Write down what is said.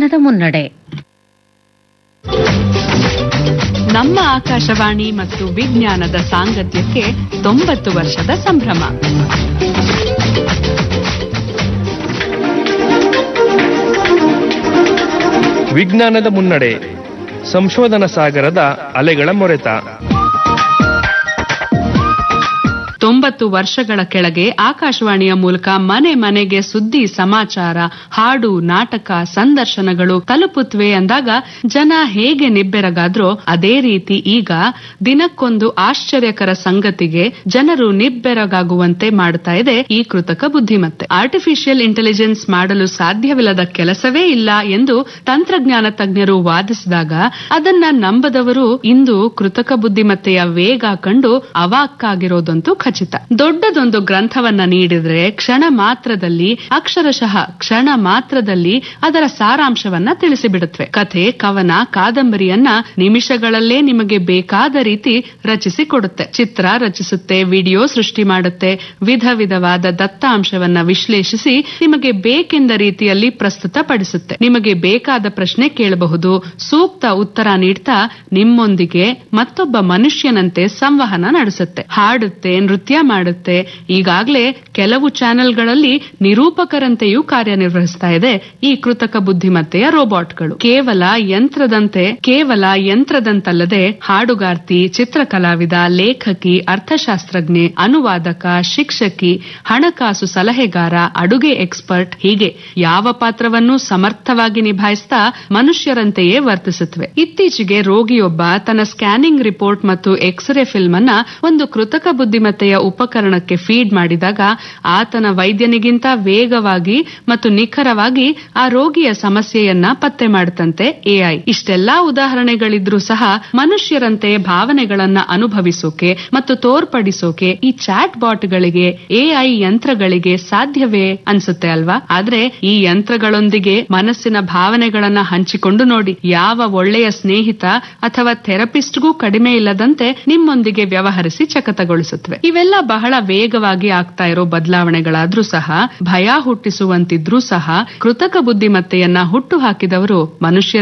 ವಿಜ್ಞಾನದ ಮುನ್ನಡೆ ನಮ್ಮ ಆಕಾಶವಾಣಿ ಮತ್ತು ವಿಜ್ಞಾನದ ಸಾಂಗತ್ಯಕ್ಕೆ ತೊಂಬತ್ತು ವರ್ಷದ ಸಂಭ್ರಮ ವಿಜ್ಞಾನದ ಮುನ್ನಡೆ ಸಂಶೋಧನಾ ಸಾಗರದ ಅಲೆಗಳ ಮೊರೆತ ತೊಂಬತ್ತು ವರ್ಷಗಳ ಕೆಳಗೆ ಆಕಾಶವಾಣಿಯ ಮೂಲಕ ಮನೆ ಮನೆಗೆ ಸುದ್ದಿ ಸಮಾಚಾರ ಹಾಡು ನಾಟಕ ಸಂದರ್ಶನಗಳು ತಲುಪುತ್ತವೆ ಅಂದಾಗ ಜನ ಹೇಗೆ ನಿಬ್ಬೆರಗಾದ್ರೋ ಅದೇ ರೀತಿ ಈಗ ದಿನಕ್ಕೊಂದು ಆಶ್ಚರ್ಯಕರ ಸಂಗತಿಗೆ ಜನರು ನಿಬ್ಬೆರಗಾಗುವಂತೆ ಮಾಡ್ತಾ ಇದೆ ಈ ಕೃತಕ ಬುದ್ಧಿಮತ್ತೆ ಆರ್ಟಿಫಿಷಿಯಲ್ ಇಂಟೆಲಿಜೆನ್ಸ್ ಮಾಡಲು ಸಾಧ್ಯವಿಲ್ಲದ ಕೆಲಸವೇ ಇಲ್ಲ ಎಂದು ತಂತ್ರಜ್ಞಾನ ತಜ್ಞರು ವಾದಿಸಿದಾಗ ಅದನ್ನ ನಂಬದವರು ಇಂದು ಕೃತಕ ಬುದ್ಧಿಮತ್ತೆಯ ವೇಗ ಕಂಡು ಅವಾಕ್ಕಾಗಿರೋದಂತೂ ಖಚಿತ ದೊಡ್ಡದೊಂದು ಗ್ರಂಥವನ್ನ ನೀಡಿದ್ರೆ ಕ್ಷಣ ಮಾತ್ರದಲ್ಲಿ ಅಕ್ಷರಶಃ ಕ್ಷಣ ಮಾತ್ರದಲ್ಲಿ ಅದರ ಸಾರಾಂಶವನ್ನ ತಿಳಿಸಿಬಿಡುತ್ತವೆ ಕಥೆ ಕವನ ಕಾದಂಬರಿಯನ್ನ ನಿಮಿಷಗಳಲ್ಲೇ ನಿಮಗೆ ಬೇಕಾದ ರೀತಿ ರಚಿಸಿ ಕೊಡುತ್ತೆ ಚಿತ್ರ ರಚಿಸುತ್ತೆ ವಿಡಿಯೋ ಸೃಷ್ಟಿ ಮಾಡುತ್ತೆ ವಿಧ ವಿಧವಾದ ದತ್ತಾಂಶವನ್ನ ವಿಶ್ಲೇಷಿಸಿ ನಿಮಗೆ ಬೇಕೆಂದ ರೀತಿಯಲ್ಲಿ ಪ್ರಸ್ತುತಪಡಿಸುತ್ತೆ ನಿಮಗೆ ಬೇಕಾದ ಪ್ರಶ್ನೆ ಕೇಳಬಹುದು ಸೂಕ್ತ ಉತ್ತರ ನೀಡ್ತಾ ನಿಮ್ಮೊಂದಿಗೆ ಮತ್ತೊಬ್ಬ ಮನುಷ್ಯನಂತೆ ಸಂವಹನ ನಡೆಸುತ್ತೆ ಹಾಡುತ್ತೆ ನೃತ್ಯ ಮಾಡುತ್ತೆ ಈಗಾಗಲೇ ಕೆಲವು ಚಾನೆಲ್ಗಳಲ್ಲಿ ನಿರೂಪಕರಂತೆಯೂ ಕಾರ್ಯನಿರ್ವಹಿಸ್ತಾ ಇದೆ ಈ ಕೃತಕ ಬುದ್ಧಿಮತ್ತೆಯ ರೋಬೋಟ್ಗಳು ಕೇವಲ ಯಂತ್ರದಂತೆ ಕೇವಲ ಯಂತ್ರದಂತಲ್ಲದೆ ಹಾಡುಗಾರ್ತಿ ಚಿತ್ರಕಲಾವಿದ ಲೇಖಕಿ ಅರ್ಥಶಾಸ್ತ್ರಜ್ಞೆ ಅನುವಾದಕ ಶಿಕ್ಷಕಿ ಹಣಕಾಸು ಸಲಹೆಗಾರ ಅಡುಗೆ ಎಕ್ಸ್ಪರ್ಟ್ ಹೀಗೆ ಯಾವ ಪಾತ್ರವನ್ನು ಸಮರ್ಥವಾಗಿ ನಿಭಾಯಿಸ್ತಾ ಮನುಷ್ಯರಂತೆಯೇ ವರ್ತಿಸುತ್ತವೆ ಇತ್ತೀಚೆಗೆ ರೋಗಿಯೊಬ್ಬ ತನ್ನ ಸ್ಕ್ಯಾನಿಂಗ್ ರಿಪೋರ್ಟ್ ಮತ್ತು ಎಕ್ಸ್ರೇ ಫಿಲ್ಮ್ ಅನ್ನ ಒಂದು ಕೃತಕ ಬುದ್ಧಿಮತ್ತೆಯ ಉಪಕರಣಕ್ಕೆ ಫೀಡ್ ಮಾಡಿದಾಗ ಆತನ ವೈದ್ಯನಿಗಿಂತ ವೇಗವಾಗಿ ಮತ್ತು ನಿಖರವಾಗಿ ಆ ರೋಗಿಯ ಸಮಸ್ಯೆಯನ್ನ ಪತ್ತೆ ಮಾಡುತ್ತಂತೆ ಎಐ ಇಷ್ಟೆಲ್ಲಾ ಉದಾಹರಣೆಗಳಿದ್ರೂ ಸಹ ಮನುಷ್ಯರಂತೆ ಭಾವನೆಗಳನ್ನ ಅನುಭವಿಸೋಕೆ ಮತ್ತು ತೋರ್ಪಡಿಸೋಕೆ ಈ ಚಾಟ್ ಬಾಟ್ಗಳಿಗೆ ಎಐ ಯಂತ್ರಗಳಿಗೆ ಸಾಧ್ಯವೇ ಅನ್ಸುತ್ತೆ ಅಲ್ವಾ ಆದ್ರೆ ಈ ಯಂತ್ರಗಳೊಂದಿಗೆ ಮನಸ್ಸಿನ ಭಾವನೆಗಳನ್ನ ಹಂಚಿಕೊಂಡು ನೋಡಿ ಯಾವ ಒಳ್ಳೆಯ ಸ್ನೇಹಿತ ಅಥವಾ ಥೆರಪಿಸ್ಟ್ಗೂ ಕಡಿಮೆ ಇಲ್ಲದಂತೆ ನಿಮ್ಮೊಂದಿಗೆ ವ್ಯವಹರಿಸಿ ಚಕತಗೊಳಿಸುತ್ತವೆ ಇವೆಲ್ಲ ಬಹಳ ವೇಗವಾಗಿ ಆಗ್ತಾ ಇರೋ ಬದಲಾವಣೆಗಳಾದ್ರೂ ಸಹ ಭಯ ಹುಟ್ಟಿಸುವಂತಿದ್ರೂ ಸಹ ಕೃತಕ ಬುದ್ಧಿಮತ್ತೆಯನ್ನ ಹುಟ್ಟು ಹಾಕಿದವರು ಮನುಷ್ಯರ